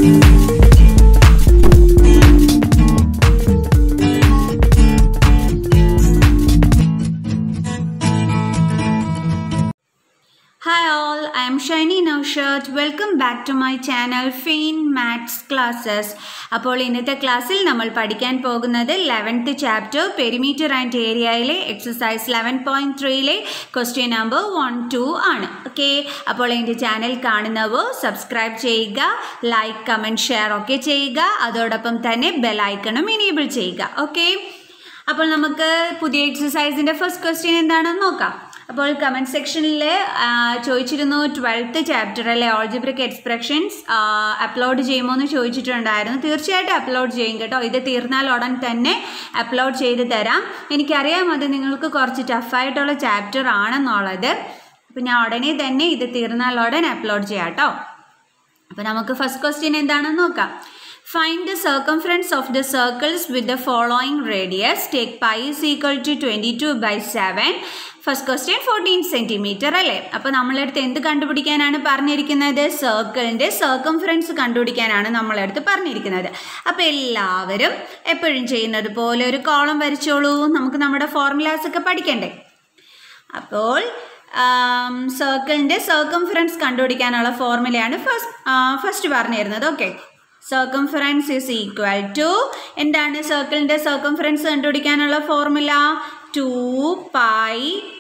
Hi all, I am Shiny Naushat. Welcome back to my channel Fein Maths Classes. അപ്പോൾ ഇന്നത്തെ ക്ലാസ്സിൽ നമ്മൾ പഠിക്കാൻ പോകുന്നത് ലെവൻത്ത് ചാപ്റ്റർ പെരിമീറ്റർ ആൻഡ് ഏരിയയിലെ എക്സസൈസ് ലെവൻ പോയിൻറ്റ് ത്രീയിലെ ക്വസ്റ്റ്യൻ നമ്പർ വൺ ടു ആണ് ഓക്കെ അപ്പോൾ എൻ്റെ ചാനൽ കാണുന്നവർ സബ്സ്ക്രൈബ് ചെയ്യുക ലൈക്ക് കമൻറ്റ് ഷെയർ ഒക്കെ ചെയ്യുക അതോടൊപ്പം തന്നെ ബെലൈക്കണും ഇനേബിൾ ചെയ്യുക ഓക്കെ അപ്പോൾ നമുക്ക് പുതിയ എക്സസൈസിൻ്റെ ഫസ്റ്റ് ക്വസ്റ്റ്യൻ എന്താണെന്ന് നോക്കാം അപ്പോൾ കമൻറ്റ് സെക്ഷനിൽ ചോദിച്ചിരുന്നു ട്വൽത്ത് ചാപ്റ്ററിലെ ഓൾജിബ്രിക് എക്സ്പ്രഷൻസ് അപ്ലോഡ് ചെയ്യുമോ എന്ന് ചോദിച്ചിട്ടുണ്ടായിരുന്നു തീർച്ചയായിട്ടും അപ്ലോഡ് ചെയ്യും കേട്ടോ ഇത് തീർന്നാൽ ഉടൻ തന്നെ അപ്ലോഡ് ചെയ്ത് തരാം എനിക്കറിയാം അത് നിങ്ങൾക്ക് കുറച്ച് ടഫായിട്ടുള്ള ചാപ്റ്റർ ആണെന്നുള്ളത് അപ്പോൾ ഞാൻ ഉടനെ തന്നെ ഇത് തീർന്നാൽ ഉടൻ അപ്ലോഡ് ചെയ്യാം കേട്ടോ അപ്പോൾ നമുക്ക് ഫസ്റ്റ് ക്വസ്റ്റ്യൻ എന്താണെന്ന് നോക്കാം Find the circumference of the circles with the following radius. Take pi is equal to 22 by 7. First question fourteen centimetre അല്ലേ അപ്പോൾ നമ്മളടുത്ത് എന്ത് കണ്ടുപിടിക്കാനാണ് പറഞ്ഞിരിക്കുന്നത് സർക്കിളിൻ്റെ സർക്കംഫറൻസ് കണ്ടുപിടിക്കാനാണ് നമ്മളടുത്ത് പറഞ്ഞിരിക്കുന്നത് അപ്പോൾ എല്ലാവരും എപ്പോഴും ചെയ്യുന്നത് പോലെ ഒരു കോളം വരച്ചോളൂ നമുക്ക് നമ്മുടെ ഫോർമുലാസ് ഒക്കെ പഠിക്കണ്ടേ അപ്പോൾ സർക്കിളിൻ്റെ സർക്കംഫറൻസ് കണ്ടുപിടിക്കാനുള്ള ഫോർമുലയാണ് ഫസ്റ്റ് ഫസ്റ്റ് പറഞ്ഞിരുന്നത് okay circumference is equal to എന്താണ് സർക്കിളിൻ്റെ സർക്കംഫറൻസ് കണ്ടുപിടിക്കാനുള്ള formula two pi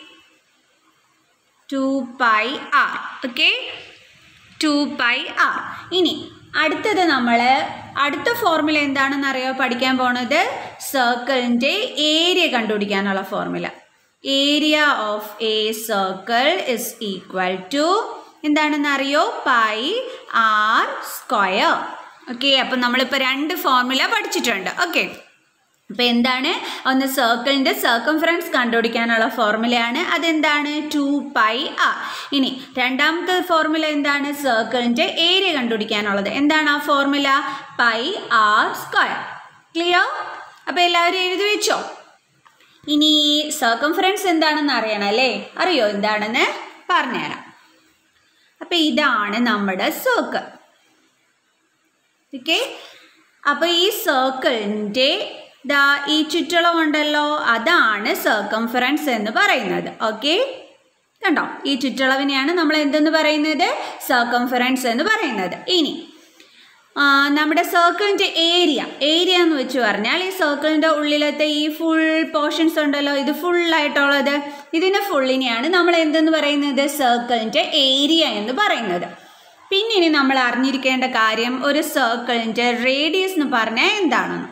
two pi R okay two pi R ഇനി അടുത്തത് നമ്മൾ അടുത്ത ഫോർമുല എന്താണെന്ന് അറിയോ പഠിക്കാൻ പോണത് സർക്കിളിൻ്റെ ഏരിയ കണ്ടുപിടിക്കാനുള്ള formula area of a circle is equal to എന്താണെന്ന് അറിയോ പൈ ആർ സ്ക്വയർ ഓക്കെ അപ്പം നമ്മളിപ്പോൾ രണ്ട് ഫോർമുല പഠിച്ചിട്ടുണ്ട് ഓക്കെ അപ്പോൾ എന്താണ് ഒന്ന് സർക്കിളിൻ്റെ സർക്കംഫറൻസ് കണ്ടുപിടിക്കാനുള്ള ഫോർമുലയാണ് അതെന്താണ് ടു പൈ ആർ ഇനി രണ്ടാമത്തെ ഫോർമുല എന്താണ് സർക്കിളിൻ്റെ ഏരിയ കണ്ടുപിടിക്കാനുള്ളത് എന്താണ് ആ formula pi R square clear അപ്പോൾ എല്ലാവരും എഴുതി വെച്ചോ ഇനി സർക്കംഫറൻസ് എന്താണെന്ന് അറിയണം അല്ലേ അറിയോ എന്താണെന്ന് പറഞ്ഞുതരാം അപ്പോൾ ഇതാണ് നമ്മുടെ സർക്കിൾ ഓക്കെ അപ്പോൾ ഈ സർക്കിളിൻ്റെ ദാ ഈ ചുറ്റളവുണ്ടല്ലോ അതാണ് സർക്കംഫറൻസ് എന്ന് പറയുന്നത് ഓക്കെ കണ്ടോ ഈ ചുറ്റളവിനെയാണ് നമ്മൾ എന്തെന്ന് പറയുന്നത് സർക്കംഫറൻസ് എന്ന് പറയുന്നത് ഇനി നമ്മുടെ സർക്കിളിൻ്റെ ഏരിയ ഏരിയ എന്ന് വെച്ച് പറഞ്ഞാൽ ഈ സർക്കിളിൻ്റെ ഉള്ളിലത്തെ ഈ ഫുൾ പോർഷൻസ് ഉണ്ടല്ലോ ഇത് ഫുള്ളായിട്ടുള്ളത് ഇതിന് ഫുള്ളിനെയാണ് നമ്മൾ എന്തെന്ന് പറയുന്നത് സർക്കിളിൻ്റെ ഏരിയ എന്ന് പറയുന്നത് പിന്നെ ഇനി നമ്മൾ അറിഞ്ഞിരിക്കേണ്ട കാര്യം ഒരു സർക്കിളിൻ്റെ റേഡിയസ് എന്ന് പറഞ്ഞാൽ എന്താണെന്ന്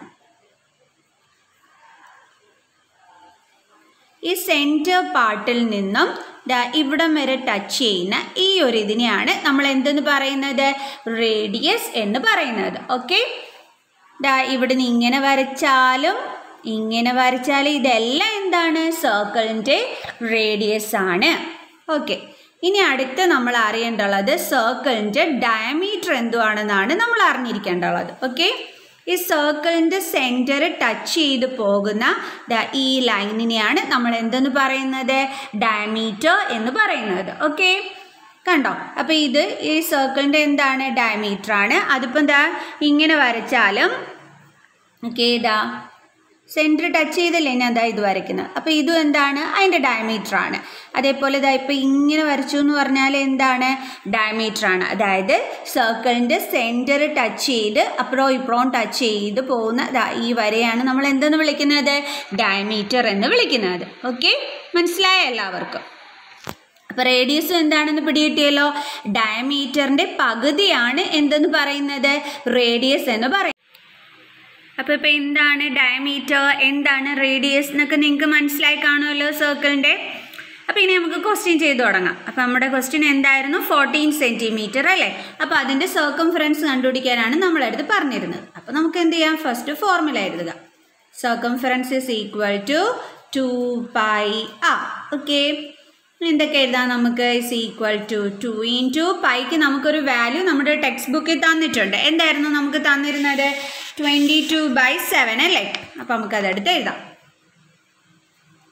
ഈ സെൻറ്റർ പാർട്ടിൽ നിന്നും ഇവിടം വരെ ടച്ച് ചെയ്യുന്ന ഈ ഒരു ഇതിനെയാണ് നമ്മൾ എന്തെന്ന് പറയുന്നത് റേഡിയസ് എന്ന് പറയുന്നത് ഓക്കെ ദാ ഇവിടുന്ന് ഇങ്ങനെ വരച്ചാലും ഇങ്ങനെ വരച്ചാലും ഇതെല്ലാം എന്താണ് സർക്കിളിൻ്റെ റേഡിയസ് ആണ് ഓക്കെ ഇനി അടുത്ത് നമ്മൾ അറിയേണ്ടുള്ളത് സർക്കിളിൻ്റെ ഡയമീറ്റർ എന്തുവാണെന്നാണ് നമ്മൾ അറിഞ്ഞിരിക്കേണ്ടുള്ളത് ഓക്കെ ഈ സർക്കിളിൻ്റെ സെൻറ്റർ ടച്ച് ചെയ്ത് പോകുന്ന ഈ ലൈനിനെയാണ് നമ്മൾ എന്തെന്ന് പറയുന്നത് ഡയമീറ്റർ എന്ന് പറയുന്നത് ഓക്കെ കണ്ടോ അപ്പോൾ ഇത് ഈ സർക്കിളിൻ്റെ എന്താണ് ഡയമീറ്റർ ആണ് അതിപ്പോൾ എന്താ ഇങ്ങനെ വരച്ചാലും ഓക്കെ ഇതാ സെൻറ്റർ ടച്ച് ചെയ്തല്ലേ ഞാൻ അതാ ഇത് വരയ്ക്കുന്നത് അപ്പോൾ ഇതും എന്താണ് അതിൻ്റെ ഡയമീറ്റർ ആണ് അതേപോലെ ഇതാ ഇപ്പോൾ ഇങ്ങനെ വരച്ചു എന്ന് പറഞ്ഞാൽ എന്താണ് ഡയമീറ്റർ ആണ് അതായത് സർക്കിളിൻ്റെ സെൻറ്റർ ടച്ച് ചെയ്ത് അപ്പുറവും ഇപ്പുറവും ടച്ച് ചെയ്ത് പോകുന്ന ദാ ഈ വരെയാണ് നമ്മൾ എന്തെന്ന് വിളിക്കുന്നത് ഡയമീറ്റർ എന്ന് വിളിക്കുന്നത് ഓക്കെ മനസ്സിലായ എല്ലാവർക്കും അപ്പോൾ റേഡിയസ് എന്താണെന്ന് പിടികിട്ടിയല്ലോ ഡയമീറ്ററിൻ്റെ പകുതിയാണ് എന്തെന്ന് പറയുന്നത് റേഡിയസ് എന്ന് പറയുന്നത് അപ്പോൾ ഇപ്പോൾ എന്താണ് ഡയമീറ്റർ എന്താണ് റേഡിയസ് എന്നൊക്കെ നിങ്ങൾക്ക് മനസ്സിലായി കാണുമല്ലോ സർക്കിളിൻ്റെ അപ്പോൾ ഇനി നമുക്ക് ക്വസ്റ്റ്യൻ ചെയ്ത് തുടങ്ങാം അപ്പോൾ നമ്മുടെ ക്വസ്റ്റ്യൻ എന്തായിരുന്നു ഫോർട്ടീൻ സെൻറ്റിമീറ്റർ അല്ലേ അപ്പോൾ അതിൻ്റെ സർക്കംഫറൻസ് കണ്ടുപിടിക്കാനാണ് നമ്മളടുത്ത് പറഞ്ഞിരുന്നത് അപ്പോൾ നമുക്ക് എന്ത് ചെയ്യാം ഫസ്റ്റ് ഫോർമുല എഴുതുക circumference is equal to two pi ആ ഓക്കെ എന്തൊക്കെ എഴുതാം നമുക്ക് is equal to two into two പൈക്ക് നമുക്കൊരു വാല്യൂ നമ്മുടെ ടെക്സ്റ്റ് ബുക്കിൽ തന്നിട്ടുണ്ട് എന്തായിരുന്നു നമുക്ക് തന്നിരുന്നത് ട്വൻറ്റി ടു ബൈ സെവൻ അല്ലേ അപ്പോൾ നമുക്കതെടുത്ത് എഴുതാം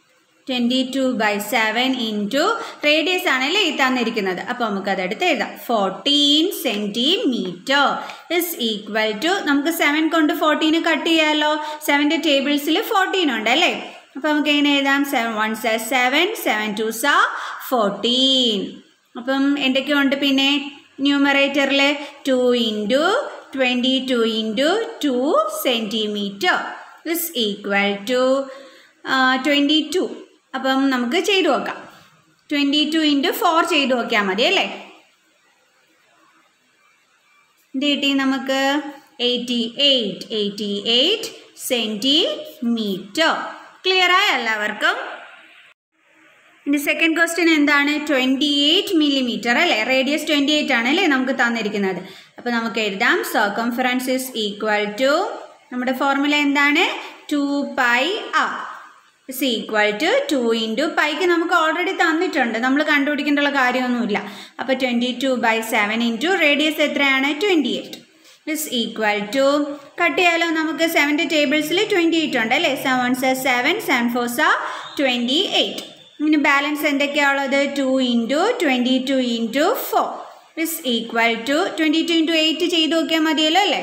twenty two by seven into radius ആണല്ലേ ഈ തന്നിരിക്കുന്നത് അപ്പോൾ നമുക്കത് എടുത്ത് എഴുതാം fourteen centimetre is equal to നമുക്ക് സെവൻ കൊണ്ട് ഫോർട്ടീന് കട്ട് ചെയ്യാമല്ലോ സെവൻ്റെ ടേബിൾസിൽ ഫോർട്ടീൻ ഉണ്ട് അല്ലേ അപ്പോൾ നമുക്ക് എങ്ങനെ എഴുതാം സെവൻ വൺ സ സെവൻ സെവൻ ടു സ ഫോർട്ടീൻ അപ്പം എന്തൊക്കെയുണ്ട് പിന്നെ ന്യൂമറേറ്ററിൽ two into twenty two into two centimetre is equal to twenty two അപ്പം നമുക്ക് ചെയ്തു നോക്കാം ട്വൻറ്റി ടു ഇൻറ്റു ഫോർ ചെയ്തു നോക്കിയാൽ മതി അല്ലേ എന്ത് കിട്ടി നമുക്ക് eighty eight eighty eight centimetre clear ആയ എല്ലാവർക്കും ഇനി സെക്കൻഡ് ക്വസ്റ്റ്യൻ എന്താണ് ട്വൻറ്റി എയ്റ്റ് മില്ലിമീറ്റർ അല്ലേ റേഡിയസ് ട്വൻറ്റി എയ്റ്റ് ആണ് അല്ലേ നമുക്ക് തന്നിരിക്കുന്നത് അപ്പോൾ നമുക്ക് എഴുതാം സർക്കംഫറൻസ് ഇസ് ഈക്വൽ ടു നമ്മുടെ ഫോർമുല എന്താണ് two pi R is equal to two into പൈക്ക് നമുക്ക് ഓൾറെഡി തന്നിട്ടുണ്ട് നമ്മൾ കണ്ടുപിടിക്കേണ്ടുള്ള കാര്യമൊന്നുമില്ല അപ്പോൾ twenty two by seven into radius എത്രയാണ് twenty eight is equal to cut ചെയ്യാലോ നമുക്ക് സെവൻ്റെ ടേബിൾസിൽ ട്വൻറ്റി എയ്റ്റ് ഉണ്ട് അല്ലേ സെവൻ സ സെവൻ സെവൻ ഫോർ സ ട്വൻറ്റി എയ്റ്റ് ഇനി ബാലൻസ് എന്തൊക്കെയാണുള്ളത് two into twenty two into four is equal to twenty two into eight ചെയ്ത് നോക്കിയാൽ മതിയല്ലോ അല്ലേ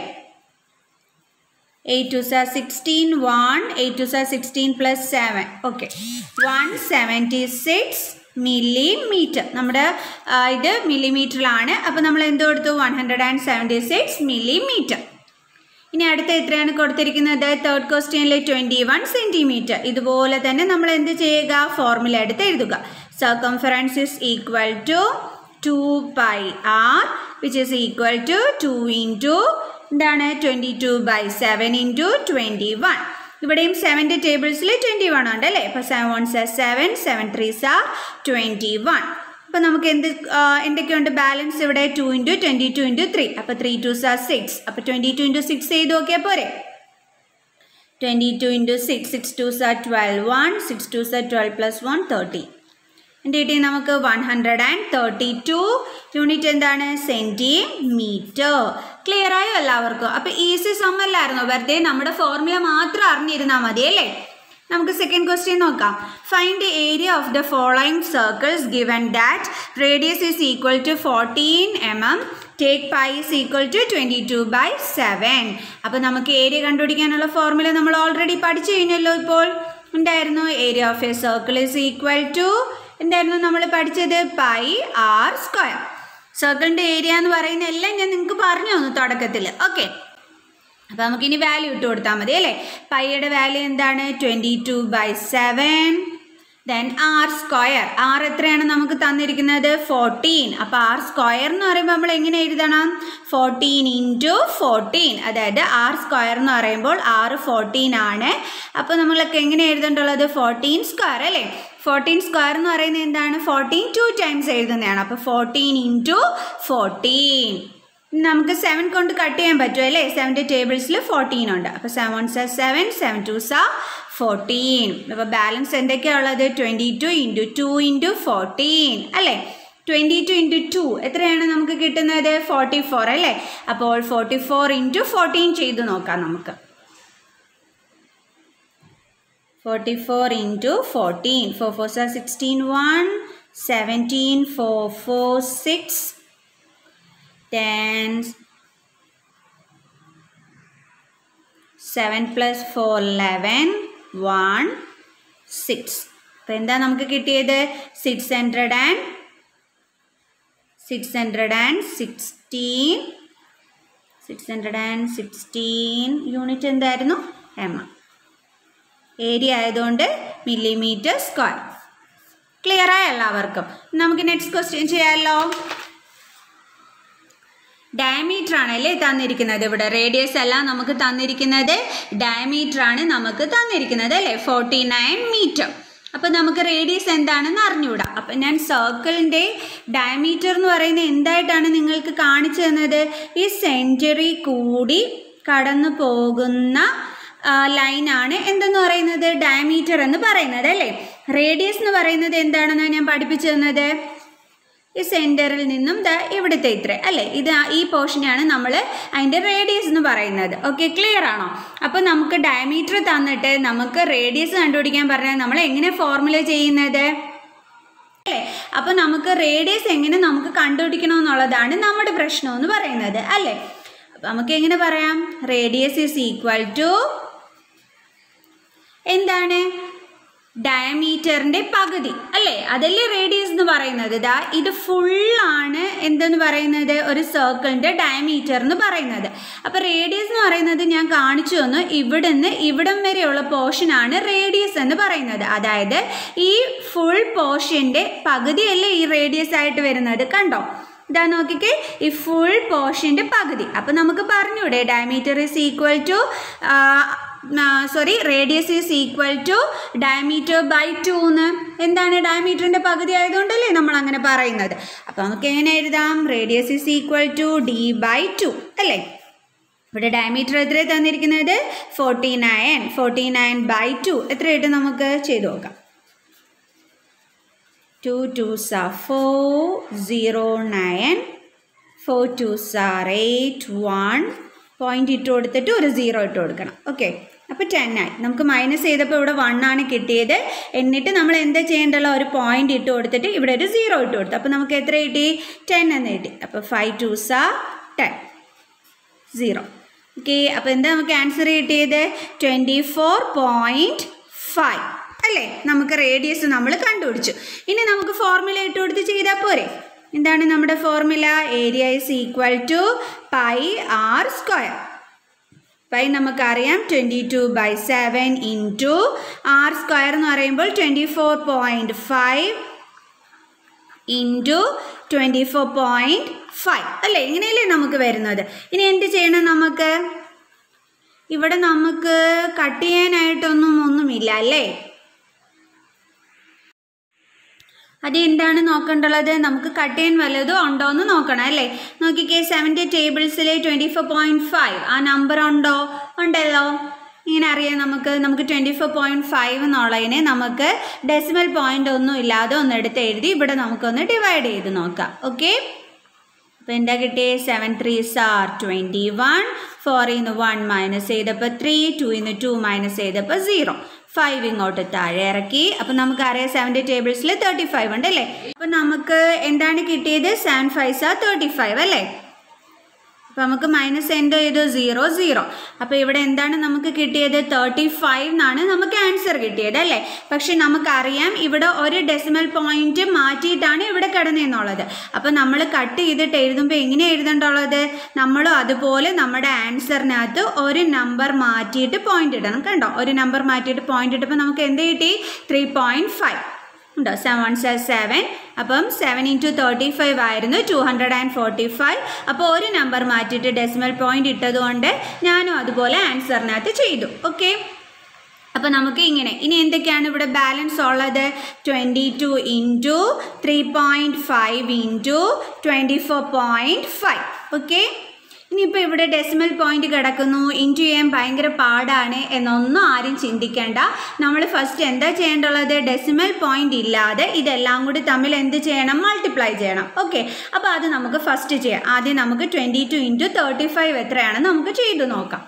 എയ്റ്റ് ടു സാർ സിക്സ്റ്റീൻ വൺ എയ്റ്റ് ടു സാർ sixteen plus seven okay one seventy six millimetre നമ്മുടെ ആ, ഇത് മില്ലിമീറ്ററിലാണ് അപ്പോൾ നമ്മൾ എന്ത് കൊടുത്തു one hundred and seventy six millimetre ഇനി അടുത്ത എത്രയാണ് കൊടുത്തിരിക്കുന്നത് തേർഡ് ക്വസ്റ്റ്യനിൽ ട്വൻറ്റി വൺ സെൻറ്റിമീറ്റർ ഇതുപോലെ തന്നെ നമ്മൾ എന്ത് ചെയ്യുക ഫോർമുല എടുത്ത് എഴുതുക circumference is equal to two pi R which is equal to two into എന്താണ് twenty two by seven into twenty one ഇവിടെയും സെവൻ്റെ ടേബിൾസിൽ ട്വൻറ്റി വൺ ഉണ്ട് അല്ലേ ഇപ്പോൾ സെവൻ വൺ സാർ സെവൻ സെവൻ ത്രീ സാർ ട്വൻറ്റി വൺ അപ്പോൾ നമുക്ക് എന്ത് ആ, എന്തൊക്കെയുണ്ട് ബാലൻസ് ഇവിടെ two into twenty two into three അപ്പോൾ ത്രീ ടു സാർ സിക്സ് അപ്പോൾ ട്വൻറ്റി ടു ഇൻറ്റു സിക്സ് ചെയ്ത് നോക്കിയാൽ പോരെ twenty two into six six two സാർ ട്വൽവ് വൺ സിക്സ് ടു സാർ ട്വൽവ് പ്ലസ് വൺ തേർട്ടി എൻ്റെ കിട്ടി നമുക്ക് one hundred and thirty two unit എന്താണ് സെൻറ്റിമീറ്റർ ക്ലിയർ ആയോ എല്ലാവർക്കും അപ്പോൾ ഈസി സം അല്ലായിരുന്നോ വെറുതെ നമ്മുടെ ഫോർമുല മാത്രം അറിഞ്ഞിരുന്നാൽ മതി അല്ലേ നമുക്ക് സെക്കൻഡ് ക്വസ്റ്റ്യൻ നോക്കാം find the area of the following circles given that radius is equal to fourteen M M take pi is equal to twenty two by seven അപ്പോൾ നമുക്ക് ഏരിയ കണ്ടുപിടിക്കാനുള്ള ഫോർമുല നമ്മൾ ഓൾറെഡി പഠിച്ചു കഴിഞ്ഞല്ലോ ഇപ്പോൾ ഉണ്ടായിരുന്നു area of a circle is equal to എന്തായിരുന്നു നമ്മൾ പഠിച്ചത് പൈ ആർ സ്ക്വയർ സർക്കിളിൻ്റെ ഏരിയ എന്ന് പറയുന്ന എല്ലാം ഞാൻ നിങ്ങൾക്ക് പറഞ്ഞു തന്നു തുടക്കത്തിൽ ഓക്കെ അപ്പോൾ നമുക്കിനി വാല്യൂ ഇട്ട് കൊടുത്താൽ മതി അല്ലേ പൈയുടെ വാല്യൂ എന്താണ് twenty two by seven then R square R എത്രയാണ് നമുക്ക് തന്നിരിക്കുന്നത് ഫോർട്ടീൻ അപ്പോൾ ആർ സ്ക്വയർ എന്ന് പറയുമ്പോൾ നമ്മൾ എങ്ങനെ എഴുതണം ഫോർട്ടീൻ ഇൻറ്റു ഫോർട്ടീൻ അതായത് ആർ സ്ക്വയർ എന്ന് പറയുമ്പോൾ ആറ് ഫോർട്ടീൻ ആണ് അപ്പോൾ നമ്മളൊക്കെ എങ്ങനെ എഴുതേണ്ടുള്ളത് ഫോർട്ടീൻ സ്ക്വയർ അല്ലേ ഫോർട്ടീൻ സ്ക്വയർ എന്ന് പറയുന്നത് എന്താണ് ഫോർട്ടീൻ ടു ടൈംസ് എഴുതുന്നതാണ് അപ്പോൾ ഫോർട്ടീൻ ഇൻറ്റു ഫോർട്ടീൻ നമുക്ക് സെവൻ കൊണ്ട് കട്ട് ചെയ്യാൻ പറ്റും അല്ലേ സെവൻ്റെ ടേബിൾസിൽ ഫോർട്ടീൻ ഉണ്ട് അപ്പോൾ സെവൻ സ സെവൻ സെവൻ ടു സ ഫോർട്ടീൻ അപ്പോൾ ബാലൻസ് എന്തൊക്കെയാണ് ഉള്ളത് twenty two into two into fourteen അല്ലേ ട്വൻറ്റി ടു ഇൻറ്റു ടു എത്രയാണ് നമുക്ക് കിട്ടുന്നത് ഫോർട്ടി ഫോർ അല്ലേ അപ്പോൾ ഫോർട്ടി ഫോർ ഇൻറ്റു ഫോർട്ടീൻ ചെയ്ത് നോക്കാം നമുക്ക് forty four into fourteen four four സാർ sixteen one seventeen four four six ten seven plus four eleven one six അപ്പോൾ എന്താ നമുക്ക് കിട്ടിയത് six hundred and six hundred and sixteen six hundred and sixteen unit എന്തായിരുന്നു M area ആയതുകൊണ്ട് millimetre square clear ആയ എല്ലാവർക്കും നമുക്ക് നെക്സ്റ്റ് ക്വസ്റ്റ്യൻ ചെയ്യാമല്ലോ ഡയമീറ്റർ ആണ് അല്ലേ തന്നിരിക്കുന്നത് ഇവിടെ റേഡിയസ് എല്ലാം നമുക്ക് തന്നിരിക്കുന്നത് ഡയമീറ്റർ ആണ് നമുക്ക് തന്നിരിക്കുന്നത് അല്ലേ ഫോർട്ടി നയൻ മീറ്റർ അപ്പോൾ നമുക്ക് റേഡിയസ് എന്താണെന്ന് അറിഞ്ഞുകൂടാ അപ്പം ഞാൻ സർക്കിളിൻ്റെ ഡയമീറ്റർ എന്ന് പറയുന്നത് എന്തായിട്ടാണ് നിങ്ങൾക്ക് കാണിച്ചു തന്നത് ഈ സെഞ്ചുറി കൂടി കടന്നു പോകുന്ന ലൈനാണ് എന്തെന്ന് പറയുന്നത് ഡയമീറ്റർ എന്ന് പറയുന്നത് അല്ലേ റേഡിയസ് എന്ന് പറയുന്നത് എന്താണെന്ന് ഞാൻ പഠിപ്പിച്ചു തന്നത് ഈ സെൻറ്ററിൽ നിന്നും ദാ ഇവിടുത്തെ ഇത്ര അല്ലേ ഇത് ആ- ഈ പോർഷനെയാണ് നമ്മൾ അതിൻ്റെ റേഡിയസ് എന്ന് പറയുന്നത് ഓക്കെ ക്ലിയർ ആണോ അപ്പോൾ നമുക്ക് ഡയമീറ്റർ തന്നിട്ട് നമുക്ക് റേഡിയസ് കണ്ടുപിടിക്കാൻ പറഞ്ഞാൽ നമ്മൾ എങ്ങനെ ഫോർമുല ചെയ്യുന്നത് അല്ലേ അപ്പോൾ നമുക്ക് റേഡിയസ് എങ്ങനെ നമുക്ക് കണ്ടുപിടിക്കണം എന്നുള്ളതാണ് നമ്മുടെ പ്രശ്നം എന്ന് പറയുന്നത് അല്ലേ അപ്പോൾ നമുക്ക് എങ്ങനെ പറയാം റേഡിയസ് ഈസ് ഈക്വൽ ടു എന്താണ് ഡയമീറ്ററിന്റെ പകുതി അല്ലേ അതല്ലേ റേഡിയസ് എന്ന് പറയുന്നത് ദാ ഇത് ഫുള്ളാണ് എന്തെന്ന് പറയുന്നത് ഒരു സർക്കിളിന്റെ ഡയമീറ്റർ എന്ന് പറയുന്നത് അപ്പോൾ റേഡിയസ് എന്ന് പറയുന്നത് ഞാൻ കാണിച്ചു തന്നു ഇവിടുന്ന് ഇവിടം വരെയുള്ള പോർഷനാണ് റേഡിയസ് എന്ന് പറയുന്നത് അതായത് ഈ ഫുൾ പോർഷന്റെ പകുതിയല്ലേ ഈ റേഡിയസ് ആയിട്ട് വരുന്നത് കണ്ടോ ഇതാ നോക്കിക്കേ ഈ ഫുൾ പോർഷൻ്റെ പകുതി അപ്പം നമുക്ക് പറഞ്ഞൂടെ diameter is equal to sorry radius is equal to diameter by two എന്ന് എന്താണ് ഡയമീറ്ററിൻ്റെ പകുതി ആയതുകൊണ്ടല്ലേ നമ്മൾ അങ്ങനെ പറയുന്നത് അപ്പം നമുക്ക് എങ്ങനെ എഴുതാം radius is equal to D by two അല്ലേ ഇവിടെ ഡയമീറ്റർ എത്ര തന്നിരിക്കുന്നത് forty nine forty nine by two എത്ര കിട്ടും നമുക്ക് ചെയ്തു നോക്കാം ടു ടു സാ four zero nine four two സാർ എയ്റ്റ് വൺ പോയിന്റ് ഇട്ട് കൊടുത്തിട്ട് ഒരു സീറോ ഇട്ട് കൊടുക്കണം ഓക്കെ അപ്പോൾ ടെൻ ആയി നമുക്ക് മൈനസ് ചെയ്തപ്പോൾ ഇവിടെ വൺ ആണ് കിട്ടിയത് എന്നിട്ട് നമ്മൾ എന്താ ചെയ്യേണ്ടല്ലോ ഒരു പോയിന്റ് ഇട്ട് കൊടുത്തിട്ട് ഇവിടെ ഒരു സീറോ ഇട്ട് കൊടുത്തു അപ്പോൾ നമുക്ക് എത്ര കിട്ടി ടെൻ എന്ന് കിട്ടി അപ്പോൾ ഫൈവ് ടു സാ ടെൻ സീറോ ഓക്കെ അപ്പോൾ എന്താ നമുക്ക് ആൻസർ കിട്ടിയത് ട്വൻറ്റി ഫോർ പോയിൻറ്റ് ഫൈവ് അല്ലേ നമുക്ക് റേഡിയസ് നമ്മൾ കണ്ടുപിടിച്ചു ഇനി നമുക്ക് ഫോർമുല ഇട്ട് കൊടുത്ത് ചെയ്താൽ പോരെ എന്താണ് നമ്മുടെ formula area is equal to pi R square pi നമുക്കറിയാം twenty two by seven into r square എന്ന് പറയുമ്പോൾ twenty four point five into twenty four point five അല്ലേ ഇങ്ങനെയല്ലേ നമുക്ക് വരുന്നത് ഇനി എന്ത് ചെയ്യണം നമുക്ക് ഇവിടെ നമുക്ക് കട്ട് ചെയ്യാനായിട്ടൊന്നും ഒന്നുമില്ല അല്ലേ അത് എന്താണ് നോക്കേണ്ടുള്ളത് നമുക്ക് കട്ട് ചെയ്യാൻ വല്ലതും ഉണ്ടോ എന്ന് നോക്കണം അല്ലേ നോക്കിക്കേ സെവൻ്റെ ടേബിൾസിലെ ട്വൻറ്റി ഫോർ പോയിൻറ്റ് ഫൈവ് ആ നമ്പർ ഉണ്ടോ ഉണ്ടല്ലോ ഇങ്ങനെ അറിയാം നമുക്ക് നമുക്ക് ട്വൻറ്റി ഫോർ പോയിൻറ്റ് ഫൈവ് എന്നുള്ളതിനെ നമുക്ക് ഡെസിമൽ പോയിൻ്റ് ഒന്നും ഇല്ലാതെ ഒന്ന് എടുത്ത് എഴുതി ഇവിടെ നമുക്കൊന്ന് ഡിവൈഡ് ചെയ്ത് നോക്കാം ഓക്കെ അപ്പോൾ എന്താ കിട്ടിയത് സെവൻ ത്രീ സാർ ട്വൻറ്റി വൺ ഫോറിൽ നിന്ന് വൺ മൈനസ് ചെയ്തപ്പോൾ ത്രീ ടൂയിൽ നിന്ന് ടു മൈനസ് ചെയ്തപ്പോൾ സീറോ ഫൈവ് ഇങ്ങോട്ട് താഴെ ഇറക്കി അപ്പം നമുക്കറിയാം സെവൻ്റെ ടേബിൾസിൽ തേർട്ടി ഫൈവ് ഉണ്ട് അല്ലേ അപ്പം നമുക്ക് എന്താണ് കിട്ടിയത് സെവൻ ഫൈവ് സാർ തേർട്ടി ഫൈവ് അല്ലേ അപ്പോൾ നമുക്ക് മൈനസ് എന്ത് ചെയ്തു സീറോ സീറോ അപ്പോൾ ഇവിടെ എന്താണ് നമുക്ക് കിട്ടിയത് തേർട്ടി ഫൈവ് എന്നാണ് നമുക്ക് ആൻസർ കിട്ടിയത് അല്ലേ പക്ഷെ നമുക്കറിയാം ഇവിടെ ഒരു ഡെസിമൽ പോയിന്റ് മാറ്റിയിട്ടാണ് ഇവിടെ കിടന്നതെന്നുള്ളത് അപ്പോൾ നമ്മൾ കട്ട് ചെയ്തിട്ട് എഴുതുമ്പോൾ എങ്ങനെ എഴുതേണ്ടുള്ളത് നമ്മളും അതുപോലെ നമ്മുടെ ആൻസറിനകത്ത് ഒരു നമ്പർ മാറ്റിയിട്ട് പോയിന്റ് ഇടണം കണ്ടോ ഒരു നമ്പർ മാറ്റിയിട്ട് പോയിന്റ് ഇട്ടപ്പോൾ നമുക്ക് എന്ത് കിട്ടി ത്രീ പോയിൻറ്റ് ഫൈവ് ഉണ്ടോ സെവൻ വൺ സെവൻ അപ്പം സെവൻ ഇൻറ്റു തേർട്ടി ഫൈവ് ആയിരുന്നു two hundred and forty five അപ്പോൾ ഒരു നമ്പർ മാറ്റിയിട്ട് ഡെസിമൽ പോയിന്റ് ഇട്ടതുകൊണ്ട് ഞാനും അതുപോലെ ആൻസറിനകത്ത് ചെയ്തു ഓക്കെ അപ്പോൾ നമുക്ക് ഇങ്ങനെ ഇനി എന്തൊക്കെയാണ് ഇവിടെ ബാലൻസ് ഉള്ളത് twenty two into three point five into twenty four point five okay ഇനിയിപ്പോൾ ഇവിടെ ഡെസിമൽ പോയിന്റ് കിടക്കുന്നു ഇൻറ്റു ചെയ്യാൻ ഭയങ്കര പാടാണ് എന്നൊന്നും ആരും ചിന്തിക്കേണ്ട നമ്മൾ ഫസ്റ്റ് എന്താ ചെയ്യേണ്ടുള്ളത് ഡെസിമൽ പോയിന്റ് ഇല്ലാതെ ഇതെല്ലാം കൂടി തമ്മിൽ എന്ത് ചെയ്യണം മൾട്ടിപ്ലൈ ചെയ്യണം ഓക്കെ അപ്പോൾ അത് നമുക്ക് ഫസ്റ്റ് ചെയ്യാം ആദ്യം നമുക്ക് twenty two into thirty five എത്രയാണെന്ന് നമുക്ക് ചെയ്തു നോക്കാം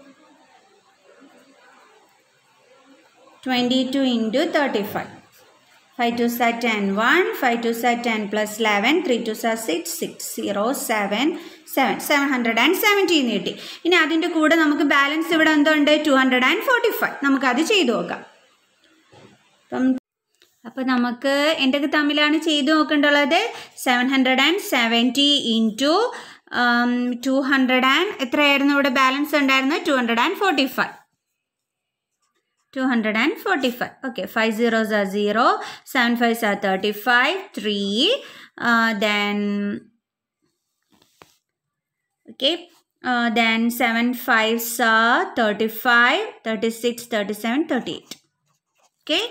twenty two into thirty five five two സാർ ടെൻ വൺ ഫൈവ് ടു സാർ ten plus eleven three two സാർ six six zero seven seven seven hundred and seventeen കിട്ടി ഇനി അതിൻ്റെ കൂടെ നമുക്ക് ബാലൻസ് ഇവിടെ എന്തുണ്ട് two hundred and forty five നമുക്കത് ചെയ്തു നോക്കാം അപ്പം അപ്പം നമുക്ക് എന്തൊക്കെ തമ്മിലാണ് ചെയ്തു നോക്കേണ്ടുള്ളത് seven hundred and seventy into to hundred and എത്രയായിരുന്നു ഇവിടെ ബാലൻസ് ഉണ്ടായിരുന്നത് two hundred and forty five 245 okay 5 zeros are 0 7 5s are 35 3 uh, then okay uh, then 7 5s are 35 36 37 38 okay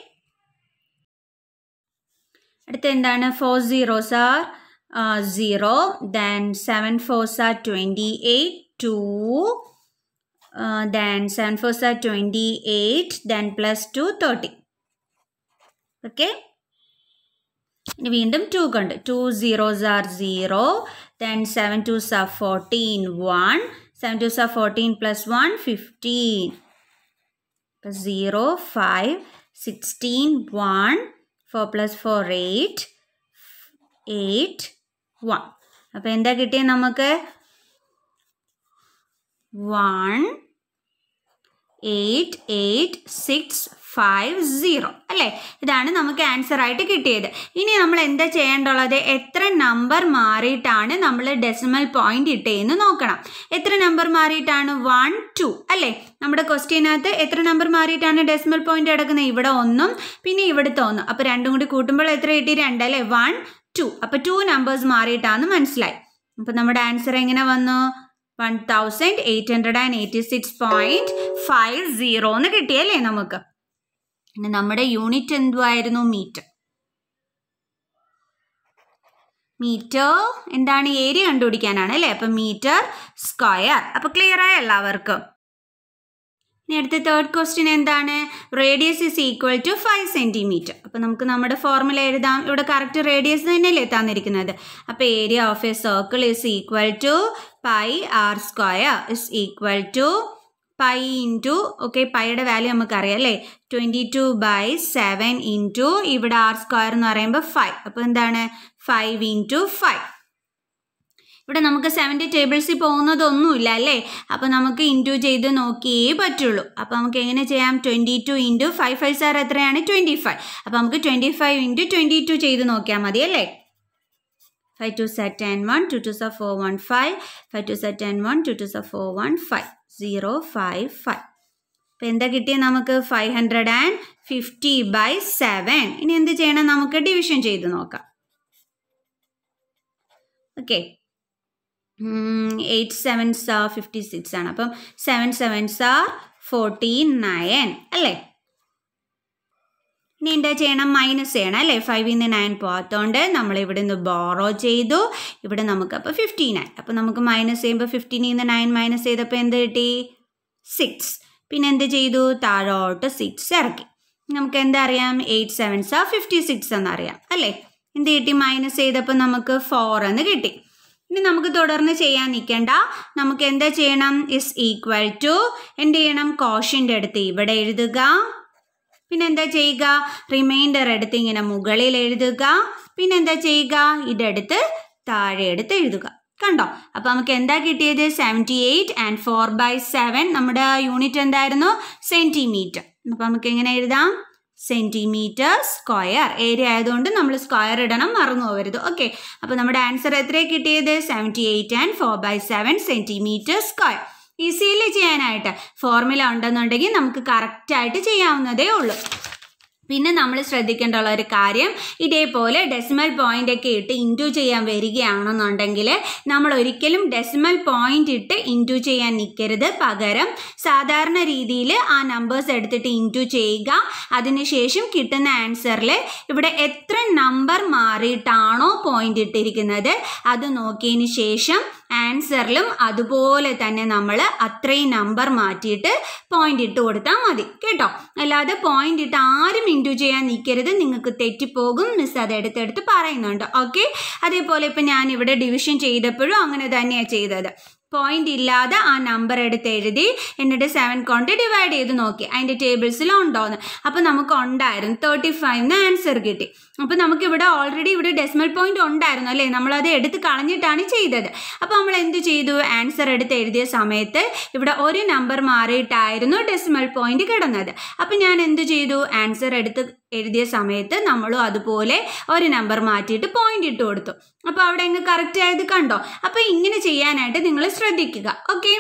അടുത്ത എന്താണ് four zeros are zero then seven fours are twenty eight two uh, then 7 4s are 28 then plus 2 30 okay ഇനി വീണ്ടും two കൊണ്ട് two zeros are zero then seven two സാർ fourteen one seven two സാർ fourteen plus one fifteen plus zero five sixteen one four plus four eight eight one അപ്പോൾ എന്താ കിട്ടിയത് നമുക്ക് one eight eight six five zero അല്ലേ ഇതാണ് നമുക്ക് answer ആയിട്ട് കിട്ടിയത് ഇനി നമ്മൾ എന്താ ചെയ്യേണ്ടുള്ളത് എത്ര നമ്പർ മാറിയിട്ടാണ് നമ്മൾ ഡെസിമൽ പോയിന്റ് ഇട്ടേന്ന് നോക്കണം എത്ര നമ്പർ മാറിയിട്ടാണ് വൺ ടു അല്ലേ നമ്മുടെ ക്വസ്റ്റ്യനകത്ത് എത്ര നമ്പർ മാറിയിട്ടാണ് ഡെസിമൽ പോയിന്റ് കിടക്കുന്നത് ഇവിടെ ഒന്നും പിന്നെ ഇവിടുത്തെ ഒന്നും അപ്പോൾ രണ്ടും കൂടി കൂട്ടുമ്പോൾ എത്ര കിട്ടി രണ്ട് അല്ലേ വൺ ടു അപ്പോൾ ടു നമ്പേഴ്സ് മാറിയിട്ടാന്ന് മനസ്സിലായി അപ്പോൾ നമ്മുടെ ആൻസർ എങ്ങനെ വന്നു one thousand eight hundred and eighty six point five zero എന്ന് കിട്ടിയല്ലേ നമുക്ക് പിന്നെ നമ്മുടെ യൂണിറ്റ് എന്തുമായിരുന്നു മീറ്റർ മീറ്റർ എന്താണ് ഏരിയ കണ്ടുപിടിക്കാനാണ് അല്ലേ അപ്പം മീറ്റർ സ്ക്വയർ അപ്പോൾ ക്ലിയർ ആയ എല്ലാവർക്കും ഇനി അടുത്ത തേർഡ് ക്വസ്റ്റ്യൻ എന്താണ് radius is equal to five centimetre അപ്പോൾ നമുക്ക് നമ്മുടെ ഫോർമുല എഴുതാം ഇവിടെ കറക്റ്റ് റേഡിയസ് തന്നെയല്ലേ തന്നിരിക്കുന്നത് അപ്പോൾ area of a circle is equal to pi R square is equal to pi into okay പൈയുടെ വാല്യൂ നമുക്കറിയാം അല്ലേ twenty two by seven into ഇവിടെ ആർ സ്ക്വയർ എന്ന് പറയുമ്പോൾ ഫൈവ് അപ്പോൾ എന്താണ് ഫൈവ് ഇൻറ്റു ഫൈവ് ഇവിടെ നമുക്ക് സെവൻറ്റി ടേബിൾസിൽ പോകുന്നതൊന്നുമില്ല അല്ലേ അപ്പോൾ നമുക്ക് ഇൻറ്റു ചെയ്ത് നോക്കിയേ പറ്റുള്ളൂ അപ്പോൾ നമുക്ക് എങ്ങനെ ചെയ്യാം twenty two into five five സാർ എത്രയാണ് ട്വൻറ്റി ഫൈവ് അപ്പോൾ നമുക്ക് twenty five into twenty two ചെയ്ത് നോക്കിയാൽ മതി അല്ലേ ഫൈവ് ടു സെറ്റ് ടെൻ വൺ ടു ടു സ four one five five two സെറ്റ് ടെൻ വൺ ടു ടു സ four one five zero five five അപ്പോൾ എന്താ കിട്ടിയത് നമുക്ക് five hundred and fifty by seven ഇനി എന്ത് ചെയ്യണം നമുക്ക് ഡിവിഷൻ ചെയ്ത് നോക്കാം okay eight sevens R fifty six ആണ് അപ്പം seven sevens are forty nine അല്ലേ ഇനി എന്താ ചെയ്യണം മൈനസ് ചെയ്യണം അല്ലേ ഫൈവിൽ നിന്ന് നയൻ പോകാത്തതുകൊണ്ട് നമ്മൾ ഇവിടെ നിന്ന് ബോറോ ചെയ്തു ഇവിടെ നമുക്ക് അപ്പോൾ ഫിഫ്റ്റി നയൻ അപ്പോൾ നമുക്ക് മൈനസ് ചെയ്യുമ്പോൾ ഫിഫ്റ്റീനിൽ നിന്ന് നയൻ മൈനസ് ചെയ്തപ്പോൾ എന്ത് കിട്ടി സിക്സ് പിന്നെ എന്ത് ചെയ്തു താഴോട്ട് സിക്സ് ഇറക്കി നമുക്ക് എന്താ അറിയാം എയ്റ്റ് സെവൻസ് ആ ഫിഫ്റ്റി സിക്സ് എന്നറിയാം അല്ലേ എന്ത് കിട്ടി മൈനസ് ചെയ്തപ്പോൾ നമുക്ക് ഫോർ എന്ന് കിട്ടി ഇനി നമുക്ക് തുടർന്ന് ചെയ്യാൻ നിൽക്കേണ്ട നമുക്ക് എന്താ ചെയ്യണം ഇസ് ഈക്വൽ ടു എന്ത് ചെയ്യണം കോഷ്യൻ്റെ അടുത്ത് ഇവിടെ എഴുതുക പിന്നെ എന്താ ചെയ്യുക റിമൈൻഡർ എടുത്ത് ഇങ്ങനെ മുകളിൽ എഴുതുക പിന്നെ എന്താ ചെയ്യുക ഇതെടുത്ത് താഴെ എടുത്ത് എഴുതുക കണ്ടോ അപ്പോൾ നമുക്ക് എന്താ കിട്ടിയത് seventy eight and four by seven നമ്മുടെ യൂണിറ്റ് എന്തായിരുന്നു സെൻറ്റിമീറ്റർ അപ്പോൾ നമുക്ക് എങ്ങനെ എഴുതാം സെൻറ്റിമീറ്റർ സ്ക്വയർ ഏരിയ ആയതുകൊണ്ട് നമ്മൾ സ്ക്വയർ ഇടണം മറന്നു പോകരുത് ഓക്കെ അപ്പോൾ നമ്മുടെ ആൻസർ എത്രയാണ് കിട്ടിയത് seventy eight and four by seven centimetre square ഈസിയിൽ ചെയ്യാനായിട്ട് ഫോർമുല ഉണ്ടെന്നുണ്ടെങ്കിൽ നമുക്ക് കറക്റ്റായിട്ട് ചെയ്യാവുന്നതേ ഉള്ളൂ പിന്നെ നമ്മൾ ശ്രദ്ധിക്കേണ്ടുള്ള ഒരു കാര്യം ഇതേപോലെ ഡെസിമൽ പോയിന്റ് ഒക്കെ ഇട്ട് ഇൻറ്റു ചെയ്യാൻ വരികയാണെന്നുണ്ടെങ്കിൽ നമ്മൾ ഒരിക്കലും ഡെസിമൽ പോയിന്റ് ഇട്ട് ഇൻറ്റു ചെയ്യാൻ നിൽക്കരുത് പകരം സാധാരണ രീതിയിൽ ആ നമ്പേഴ്സ് എടുത്തിട്ട് ഇൻറ്റു ചെയ്യുക അതിനുശേഷം കിട്ടുന്ന ആൻസറിൽ ഇവിടെ എത്ര നമ്പർ മാറിയിട്ടാണോ പോയിന്റ് ഇട്ടിരിക്കുന്നത് അത് നോക്കിയതിന് ശേഷം ആൻസറിലും അതുപോലെ തന്നെ നമ്മൾ അത്രയും നമ്പർ മാറ്റിയിട്ട് പോയിന്റ് ഇട്ട് കൊടുത്താൽ മതി കേട്ടോ അല്ലാതെ പോയിന്റ് ഇട്ട് ആരും ഇൻറ്റു ചെയ്യാൻ നിൽക്കരുത് നിങ്ങൾക്ക് തെറ്റിപ്പോകും മിസ് അത് എടുത്തെടുത്ത് പറയുന്നുണ്ട് ഓക്കെ അതേപോലെ ഇപ്പം ഞാൻ ഇവിടെ ഡിവിഷൻ ചെയ്തപ്പോഴും അങ്ങനെ തന്നെയാണ് ചെയ്തത് പോയിന്റ് ഇല്ലാതെ ആ നമ്പർ എടുത്ത് എഴുതി എന്നിട്ട് സെവൻ കൊണ്ട് ഡിവൈഡ് ചെയ്ത് നോക്കി അതിൻ്റെ ടേബിൾസിൽ ഉണ്ടോന്ന് അപ്പോൾ നമുക്ക് ഉണ്ടായിരുന്നു തേർട്ടി ഫൈവിന് ആൻസർ കിട്ടി അപ്പോൾ നമുക്ക് ഇവിടെ ഓൾറെഡി ഇവിടെ ഡെസിമൽ പോയിന്റ് ഉണ്ടായിരുന്നു അല്ലേ നമ്മളത് എടുത്ത് കളഞ്ഞിട്ടാണ് ചെയ്തത് അപ്പോൾ നമ്മൾ എന്ത് ചെയ്തു ആൻസർ എടുത്ത് എഴുതിയ സമയത്ത് ഇവിടെ ഒരു നമ്പർ മാറിയിട്ടായിരുന്നു ഡെസിമൽ പോയിന്റ് കിടന്നത് അപ്പോൾ ഞാൻ എന്ത് ചെയ്തു ആൻസർ എടുത്ത് എഴുതിയ സമയത്ത് നമ്മളും അതുപോലെ ഒരു നമ്പർ മാറ്റിയിട്ട് പോയിന്റ് ഇട്ട് കൊടുത്തു അപ്പോൾ അവിടെ അങ്ങ് കറക്റ്റ് ആയത് കണ്ടോ അപ്പോൾ ഇങ്ങനെ ചെയ്യാനായിട്ട് നിങ്ങൾ ശ്രദ്ധിക്കുക ഓക്കെ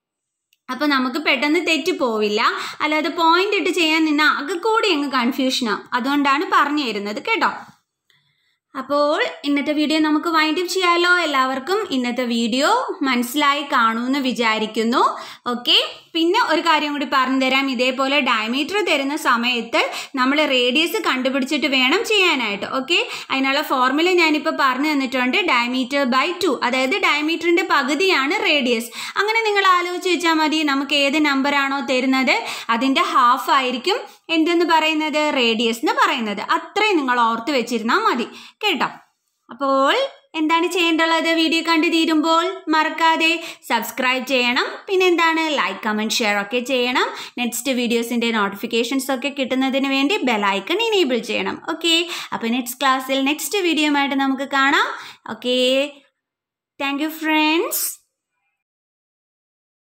അപ്പോൾ നമുക്ക് പെട്ടെന്ന് തെറ്റി പോവില്ല അല്ലാതെ പോയിന്റ് ഇട്ട് ചെയ്യാൻ നിന്നാൽ ആകെ കൂടി അങ്ങ് കൺഫ്യൂഷനാവും അതുകൊണ്ടാണ് പറഞ്ഞു തരുന്നത് കേട്ടോ അപ്പോൾ ഇന്നത്തെ വീഡിയോ നമുക്ക് വൈൻഡ് അപ്പ് ചെയ്യാമല്ലോ എല്ലാവർക്കും ഇന്നത്തെ വീഡിയോ മനസ്സിലായി കാണുമെന്ന് വിചാരിക്കുന്നു ഓക്കെ പിന്നെ ഒരു കാര്യം കൂടി പറഞ്ഞു തരാം ഇതേപോലെ ഡയമീറ്റർ തരുന്ന സമയത്ത് നമ്മൾ റേഡിയസ് കണ്ടുപിടിച്ചിട്ട് വേണം ചെയ്യാനായിട്ട് ഓക്കെ അതിനുള്ള ഫോർമുല ഞാനിപ്പോൾ പറഞ്ഞു തന്നിട്ടുണ്ട് ഡയമീറ്റർ ബൈ ടു അതായത് ഡയമീറ്ററിൻ്റെ പകുതിയാണ് റേഡിയസ് അങ്ങനെ നിങ്ങൾ ആലോചിച്ച് വെച്ചാൽ മതി നമുക്ക് ഏത് നമ്പറാണോ തരുന്നത് അതിൻ്റെ ഹാഫ് ആയിരിക്കും എന്തെന്ന് പറയുന്നത് റേഡിയസ് എന്ന് പറയുന്നത് അത്രയും നിങ്ങൾ ഓർത്ത് വെച്ചിരുന്നാൽ മതി കേട്ടോ അപ്പോൾ എന്താണ് ചെയ്യേണ്ടുള്ളത് വീഡിയോ കണ്ടു തീരുമ്പോൾ മറക്കാതെ സബ്സ്ക്രൈബ് ചെയ്യണം പിന്നെ എന്താണ് ലൈക്ക് കമൻറ്റ് ഷെയർ ഒക്കെ ചെയ്യണം നെക്സ്റ്റ് വീഡിയോസിൻ്റെ നോട്ടിഫിക്കേഷൻസ് ഒക്കെ കിട്ടുന്നതിന് വേണ്ടി ബെലൈക്കൺ ഇനേബിൾ ചെയ്യണം ഓക്കെ അപ്പോൾ നെക്സ്റ്റ് ക്ലാസ്സിൽ നെക്സ്റ്റ് വീഡിയോ ആയിട്ട് നമുക്ക് കാണാം ഓക്കെ താങ്ക് യു ഫ്രണ്ട്സ്